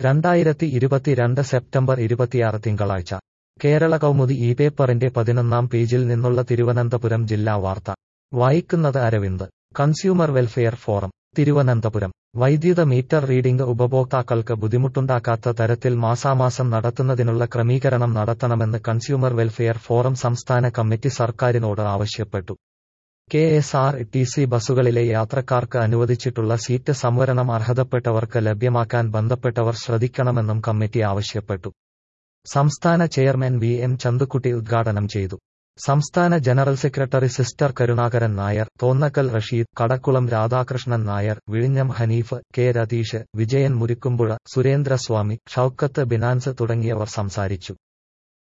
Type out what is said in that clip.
രണ്ടായിരത്തി ഇരുപത്തിരണ്ട് സെപ്റ്റംബർ ഇരുപത്തിയാറ് തിങ്കളാഴ്ച കേരള കൗമുദി ഈ പേപ്പറിന്റെ പതിനൊന്നാം പേജിൽ നിന്നുള്ള തിരുവനന്തപുരം ജില്ലാ വാർത്ത വായിക്കുന്നത് Aravind consumer welfare forum Thiruvananthapuram വൈദ്യുത മീറ്റർ റീഡിംഗ് ഉപഭോക്താക്കൾക്ക് ബുദ്ധിമുട്ടുണ്ടാക്കാത്ത തരത്തിൽ മാസാമാസം നടത്തുന്നതിനുള്ള ക്രമീകരണം നടത്തണമെന്ന് കൺസ്യൂമർ വെൽഫെയർ ഫോറം സംസ്ഥാന കമ്മിറ്റി സർക്കാരിനോട് ആവശ്യപ്പെട്ടു K S R T C ബസ്സുകളിലെ യാത്രക്കാർക്ക് അനുവദിച്ചിട്ടുള്ള സീറ്റ് സംവരണം അർഹതപ്പെട്ടവർക്ക് ലഭ്യമാക്കാൻ ബന്ധപ്പെട്ടവർ ശ്രദ്ധിക്കണമെന്നും കമ്മിറ്റി ആവശ്യപ്പെട്ടു സംസ്ഥാന ചെയർമാൻ വി എം ചന്തുക്കുട്ടി ഉദ്ഘാടനം ചെയ്തു സംസ്ഥാന general secretary sister Karunakaran Nair Thonnakkal Rasheed Kadakkulam Radhakrishnan Nair വിഴിഞ്ഞം ഹനീഫ് കെ രതീഷ് വിജയൻ മുരിക്കുമ്പുഴ സുരേന്ദ്രസ്വാമി ഷൌക്കത്ത് ബിനാൻസ് തുടങ്ങിയവർ സംസാരിച്ചു